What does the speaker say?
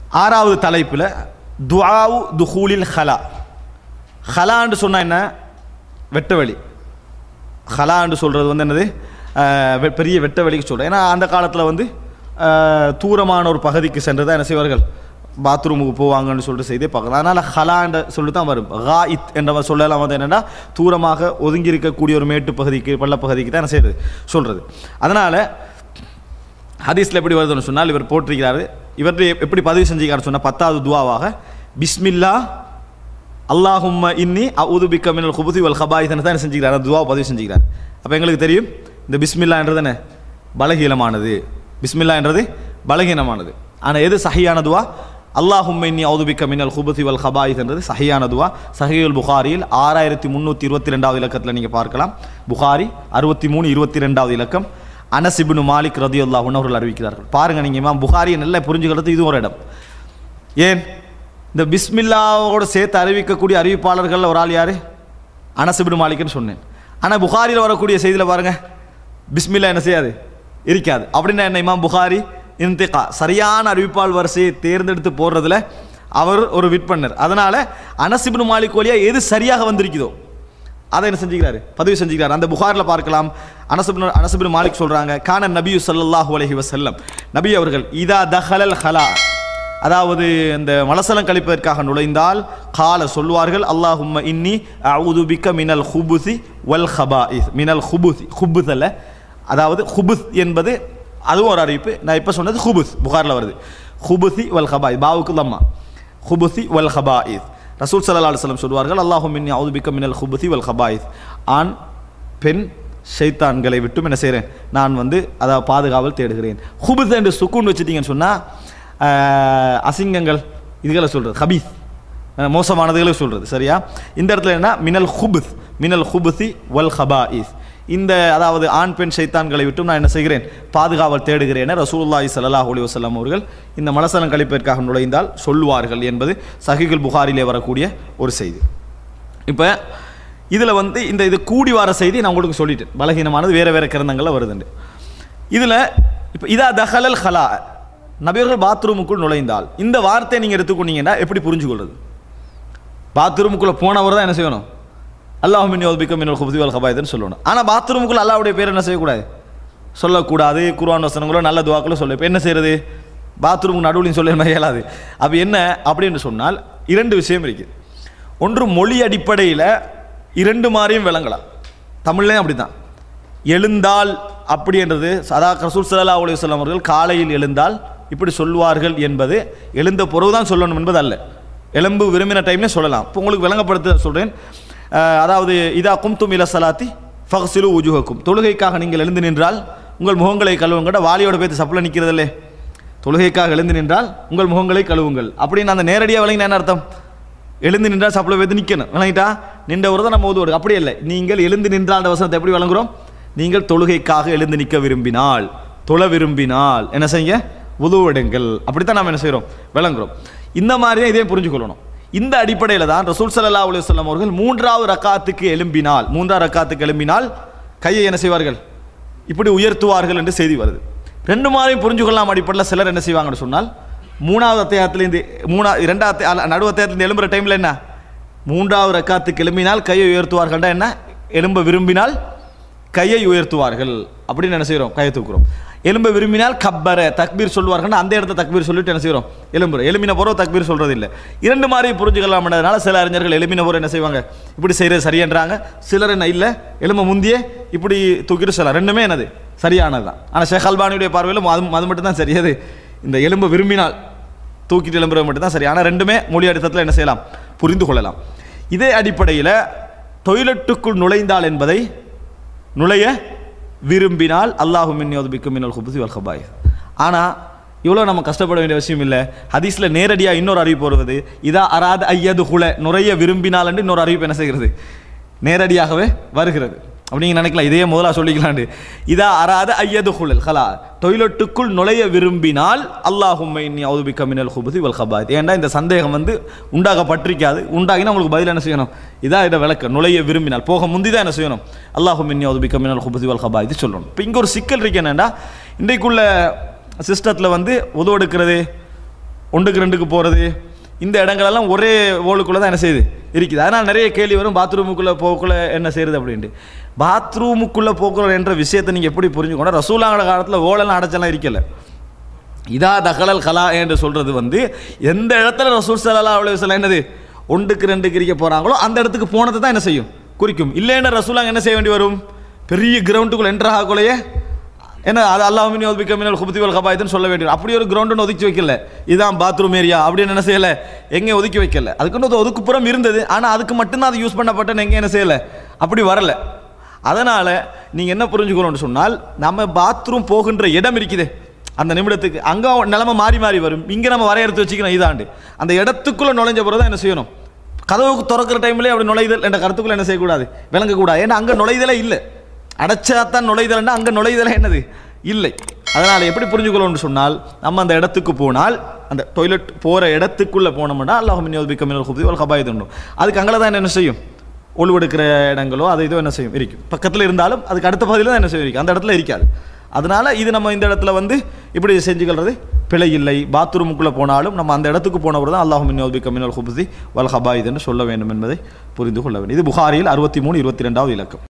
ஆறாவது தலைப்பில் துஆவு துஹூலில் ஹலா ஹலான்னு சொன்னா என்ன வெட்ட வழி ஹலான்னு சொல்கிறது வந்து என்னது அஹ், வெ- பெரிய வெட்ட வழிக்கு சொல்கிறேன் ஏன்னா அந்த காலத்தில் வந்து அஹ், தூரமான ஒரு பகுதிக்கு சென்று தான் என்ன செய்வார்கள் பாத்ரூமுக்கு போவாங்கன்னு சொல்லிட்டு செய்தே பார்க்கலாம் அதனால் ஹலான்ற சொல்லி தான் வரும் ஹாயித் என்ற சொல்லலாம் வந்து என்னென்னா தூரமாக ஒதுங்கி இருக்கக்கூடிய ஒரு மேட்டு பகுதிக்கு பள்ளப்பகுதிக்கு தான் என்ன செய்யுது சொல்கிறது அதனால் ஹதீஸில் எப்படி வருதுன்னு சொன்னால் இவர் போட்டிருக்கிறாரு இவர் எப்படி பதிவு செஞ்சுக்கிறார் சொன்னால் பத்தாவது துவாவாக பிஸ்மில்லா அல்லாஹும்ம இன்னி அவுதுபிக்க மினல் குபுதி வல் ஹபாயிதனை தான் செஞ்சுக்கிறார் அந்த துவாவை பதிவு செஞ்சுக்கிறார் அப்போ எங்களுக்கு தெரியும் இந்த பிஸ்மில்லான்றது என்ன பலகீனமானது பிஸ்மில்லான்றது பலகீனமானது ஆனால் எது சஹியான துவா அல்லாஹும்ம இன்னி அவுதுபிக்க மினல் குபுதி வல் ஹபாயித்ன்றது சஹியான துவா சஹியுல் புகாரியில் ஆறாயிரத்தி முந்நூற்றி இருபத்தி ரெண்டாவது இலக்கத்தில் நீங்கள் பார்க்கலாம் புகாரி அறுபத்தி மூணு இருபத்தி ரெண்டாவது இலக்கம் அனஸ் இப்னு மாலிக் ரதியுல்லாஹுன்னு அவர்கள் அறிவிக்கிறார்கள் பாருங்க நீங்கள் இமாம் புகாரியை நல்லா புரிஞ்சுக்கிறது இது ஒரு இடம் ஏன் இந்த பிஸ்மில்லாவோட சேர்த்து அறிவிக்கக்கூடிய அறிவிப்பாளர்கள் ஒரு ஆள் யார் அனசிபின் மாலிக்னு சொன்னேன் ஆனால் புகாரியில் வரக்கூடிய செய்தியில் பாருங்க பிஸ்மில்லா என்ன செய்யாது இருக்காது அப்படின்னா என்ன இமாம் புகாரி இன்திகா சரியான அறிவிப்பாள் வரிசையை தேர்ந்தெடுத்து போடுறதுல அவர் ஒரு விற்பனர் அதனால அனசிபின் மாலிக் வழியா எது சரியாக வந்திருக்குதோ அதை என்ன செஞ்சுக்கிறாரு பதிவு செஞ்சுக்கிறார் அந்த புகாரில் பார்க்கலாம் அனசுபின் அனசுபின் மாலிக் சொல்றாங்க கான நபியு ஸல்லல்லாஹு அலைஹி வஸல்லம் நபி அவர்கள் இதா தஹலல் ஹலா அதாவது இந்த மலசலம் கழிப்பதற்காக நுழைந்தால் கால சொல்வார்கள் அல்லாஹும்ம இன்னி அவுது பிக்க மினல் ஹுபுசி வல் ஹபாஇஸ் மினல் ஹுபுசி ஹுபுஸ் அல்ல அதாவது ஹுபுஸ் என்பது அதுவும் ஒரு அறிவிப்பு நான் இப்போ சொன்னது ஹுபுஸ் புகாரில் வருது ஹுபுசி வல் ஹபாய் பாவுக்கு லம்மா ஹுபுசி வல் ஹபாயிஸ் ரசூல் சல்லா அலுவலம் சொல்வார்கள் அல்லாஹும் மின்னி அவுது பிக்க மினல் ஹுபுசி வல் ஹபாயிஸ் ஆண் பெண் ஷைத்தான்களை விட்டும் என்ன செய்கிறேன் நான் வந்து அதாவது பாதுகாவல் தேடுகிறேன் ஹுபுஸ் என்று சுக்குன் வச்சுட்டீங்கன்னு சொன்னால் அசிங்கங்கள் இதுகளை சொல்கிறது ஹபீஸ் அஹ், மோசமானதுகளை சொல்கிறது சரியா இந்த இடத்துல என்ன மினல் ஹுபுஸ் மினல் ஹுபுசி வல் ஹபாயிஸ் இந்த அதாவது ஆண் பெண் சைத்தான்களை விட்டும் நான் என்ன செய்கிறேன் பாதுகாவல் தேடுகிறேன் ரசூலுல்லாஹி ஸல்லல்லாஹு அலைஹி வஸல்லம் அவர்கள் இந்த மலசலம் கழிப்பதற்காக நுழைந்தால் சொல்லுவார்கள் என்பது சஹிகுல் புகாரிலே வரக்கூடிய ஒரு செய்தி இப்போ இதில் வந்து இந்த இது கூடி வர செய்தி நான் உங்களுக்கு சொல்லிட்டேன் பலகீனமானது வேறு வேறு கிரந்தங்களில் வருதுண்டு இதில் இப்போ இதா தஹலல் ஹலா நபியர்கள் பாத்ரூமுக்குள் நுழைந்தால் இந்த வார்த்தையை நீங்கள் எடுத்துக்கொண்டீங்கன்னா எப்படி புரிஞ்சுக்கொள்றது பாத்ரூமுக்குள்ளே போனவர் தான் என்ன செய்யணும் அல்லாஹ் மின் யோபிக்கம் மின்னல் குபதி வல் ஹபாயதுன்னு சொல்லணும் ஆனால் பாத்ரூமுக்குள்ள அல்லாவுடைய பேர் என்ன செய்யக்கூடாது சொல்லக்கூடாது குர்ஆன் வசனங்களோ நல்ல துவாக்களோ சொல்ல இப்போ என்ன செய்யறது பாத்ரூமுக்கு நடுவில் சொல்ல இயலாது அப்போ என்ன அப்படின்னு சொன்னால் இரண்டு விஷயம் இருக்குது ஒன்று மொழி அடிப்படையில் இரண்டு மாதிரியும் விளங்கலாம் தமிழ்லையும் அப்படி தான் எழுந்தால் அப்படின்றது சதா ரசூல் சல்லா அலைஹி வஸல்லம் அவர்கள் காலையில் எழுந்தால் இப்படி சொல்வார்கள் என்பது எழுந்த பிறகு தான் சொல்லணும் என்பது அல்ல எலும்பு விரும்பின டைம்ல சொல்லலாம் இப்போ உங்களுக்கு விளங்கப்படுத்த சொல்கிறேன் அதாவது இதா கும்தும் இல சலாத்தி ஃபக்சிலு உஜுஹக்கும் தொழுகைக்காக நீங்கள் எழுந்து நின்றால் உங்கள் முகங்களை கழுவுங்கட வாலியோட பேத்து சப்பில் நிற்கிறதில்லே தொழுகைக்காக எழுந்து நின்றால் உங்கள் முகங்களை கழுவுங்கள் அப்படின்னு அந்த நேரடியாக விளங்கின என்ன அர்த்தம் எழுந்து நின்றால் சப்பில் பேத்து நிற்கணும் விளங்கிட்டா நின்றவர் தான் நம்ம ஓதுவோம் அப்படி இல்லை நீங்கள் எழுந்து நின்றால் அந்த வசனத்தை எப்படி வழங்குறோம் நீங்கள் தொழுகைக்காக எழுந்து நிற்க விரும்பினால் தொழ விரும்பினால் என்ன செய்ய உதவுடுங்கள் அப்படித்தான் நாம் என்ன செய்கிறோம் விளங்குறோம் இந்த மாதிரி தான் இதே புரிஞ்சுக்கொள்ளணும் இந்த அடிப்படையில் தான் ரசூல் ஸல்லல்லாஹு அலைஹி வஸல்லம் அவர்கள் மூன்றாவது ரக்காத்துக்கு எழும்பினால் மூன்றாவது ரக்காத்துக்கு எழும்பினால் கையை என்ன செய்வார்கள் இப்படி உயர்த்துவார்கள் என்று செய்தி வருது ரெண்டு மாதிரியும் புரிஞ்சு கொள்ளலாம் அடிப்படையில் சிலர் என்ன செய்வாங்கன்னு சொன்னால் மூணாவது அத்தியாயத்திலேருந்து மூணா இரண்டாவது அத்தியா- நடு அத்தியாயத்திலேருந்து எழும்புற டைமில் என்ன மூன்றாவது ரக்காத்துக்கு எழும்பினால் கையை உயர்த்துவார்கள்டா என்ன எலும்ப விரும்பினால் கையை உயர்த்துவார்கள் அப்படின்னு என்ன செய்கிறோம் கையை தூக்குறோம் எலும்ப விரும்பினால் கப்பர தக்பீர் சொல்வார்கள் அந்த இடத்த தக்பீர் சொல்லிட்டு என்ன செய்கிறோம் எலும்புறோம் எலும்பின போகிறோம் தக்பீர் சொல்றது இல்லை இரண்டு மாதிரி புரிஞ்சுக்கலாம்ன்றதுனால சில அறிஞர்கள் எலும்பின போகிற என்ன செய்வாங்க இப்படி செய்கிறது சரியன்றாங்க சிலர் என்ன இல்லை எலும்ப முந்தியே இப்படி தூக்கிட்டு சொல்லலாம் ரெண்டுமே என்னது சரியானது தான் ஆனால் ஷேக் அல்பானியுடைய பார்வையில் அது அது மட்டும் தான் சரியது இந்த எலும்பு விரும்பினால் தூக்கிட்டு எழும்புறது மட்டும் தான் சரி ஆனால் ரெண்டுமே மொழி அடித்தத்தில் என்ன செய்யலாம் புரிந்து கொள்ளலாம் இதே அடிப்படையில் டொய்லெட்டுக்குள் நுழைந்தால் என்பதை நுழைய விரும்பினால் அல்லாஹு மின்யோது பிக்கு மின்னல் ஹுபுசி வல் ஹபாய் ஆனால் இவ்வளோ நம்ம கஷ்டப்பட வேண்டிய விஷயம் இல்லை ஹதீஸில் நேரடியாக இன்னொரு அறிவிப்பு வருவது இதா அராத ஐயது குல நுழைய விரும்பினால் என்று இன்னொரு அறிவிப்பு என்ன செய்கிறது நேரடியாகவே வருகிறது அப்படிங்க நினைக்கலாம் இதே முதலா சொல்லிக்கலாண்டு இதா அராத ஐயது குலல் ஹலா டொய்லெட்டுக்குள் நுழைய விரும்பினால் அல்லாஹும்மை இன்னி அவுதுபிக்க மினல் ஹுபுசி வல் ஹபாத் ஏன்டா இந்த சந்தேகம் வந்து உண்டாகப்பட்டிருக்காது உண்டாகினா உங்களுக்கு பதில் என்ன செய்யணும் இதா இதை விளக்க நுழைய விரும்பினால் போக முந்தி தான் என்ன செய்யணும் அல்லாஹும் இன்னி அவுதுபிக்க மினல் ஹுபுசி வல் ஹபா இது சொல்லணும் இப்போ இங்கே ஒரு சிக்கல் இருக்கு என்னன்னா இன்றைக்குள்ள சிஸ்டத்தில் வந்து உதவு எடுக்கிறது ஒன்றுக்கு ரெண்டுக்கு போகிறது இந்த இடங்களெல்லாம் ஒரே ஓலுக்குள்ளே தான் என்ன செய்யுது இருக்குது அதனால் நிறைய கேள்வி வரும் பாத்ரூமுக்குள்ளே போக்குள்ளே என்ன செய்யுது அப்படின்ட்டு பாத்ரூமுக்குள்ளே போக்குள்ள என்ற விஷயத்தை நீங்கள் எப்படி புரிஞ்சுக்கணும் ரசூலாங்கட காலத்தில் ஓலெல்லாம் அடைச்செல்லாம் இருக்கல இதா தகலல் கலா என்று சொல்கிறது வந்து எந்த இடத்துல ரசூல் சல்லா அவ்வளோ சொல்ல என்னது ஒன்றுக்கு ரெண்டுக்கு இருக்க போகிறாங்களோ அந்த இடத்துக்கு போனதை தான் என்ன செய்யும் குறிக்கும் இல்லைன்னா ரசூலாங்க என்ன செய்ய வேண்டி வரும் பெரிய கிரவுண்டுக்குள்ளே என்ட்ரு ஆகக்குள்ளேயே என்ன அது அல்லாஹ் மினி ஒதுக்க மினல் குபத்திவல் கபாயத்துன்னு சொல்ல வேண்டியது அப்படி ஒரு கிரவுண்டுன்னு ஒதுக்கி வைக்கல இதுதான் பாத்ரூம் ஏரியா அப்படின்னு என்ன செய்யலை எங்கே ஒதுக்கி வைக்கல அதுக்குன்னு ஒரு ஒதுக்குப்புறம் இருந்தது ஆனால் அதுக்கு மட்டும்தான் அது யூஸ் பண்ணப்பட்டேன்னு எங்கே என்ன செய்யலை அப்படி வரல அதனால் நீங்கள் என்ன புரிஞ்சுக்கணும்னு சொன்னால் நம்ம பாத்ரூம் போகின்ற இடம் இருக்குதே அந்த நிமிடத்துக்கு அங்கே நிலைமை மாறி மாறி வரும் இங்கே நம்ம வரையறுத்து வச்சுக்கணும் இதாண்டு அந்த இடத்துக்குள்ளே நுழைஞ்ச பிறகு தான் என்ன செய்யணும் கதவுக்கு திறக்கிற டைம்லேயே அப்படி நுழைதல் என்ற கருத்துக்குள்ள என்ன செய்யக்கூடாது விளங்கக்கூடாது ஏன்னா அங்கே நுழைதலே இல்லை அடைச்சாதான் நுழைதல்னா அங்கே நுழைதலே என்னது இல்லை அதனால் எப்படி புரிஞ்சுக்கணும்னு சொன்னால் நம்ம அந்த இடத்துக்கு போனால் அந்த டொய்லெட் போகிற இடத்துக்குள்ளே போனோம்னா அல்லாஹ் மின்னோபிக்க மின்னல் குபி ஒரு கபாய் தண்டும் அதுக்கு அங்கே தான் என்ன செய்யும் ஒழுவெடுக்கிற இடங்களோ அது இதோ என்ன செய்யும் இருக்கும் பக்கத்தில் இருந்தாலும் அதுக்கு அடுத்த பகுதியில் தான் என்ன செய்யும் இருக்கும் அந்த இடத்துல இருக்காது அதனால இது நம்ம இந்த இடத்துல வந்து இப்படி செஞ்சுக்கிறது பிழை இல்லை பாத்ரூமுக்குள்ளே போனாலும் நம்ம அந்த இடத்துக்கு போனவர் தான் அல்லாஹ் மின்னோபி கமினல் ஹுபுசி வல் ஹபாயித் என்று சொல்ல வேண்டும் என்பதை புரிந்து கொள்ள வேண்டும் இது புகாரியில் அறுபத்தி மூணு இருபத்தி ரெண்டாவது இலக்கம்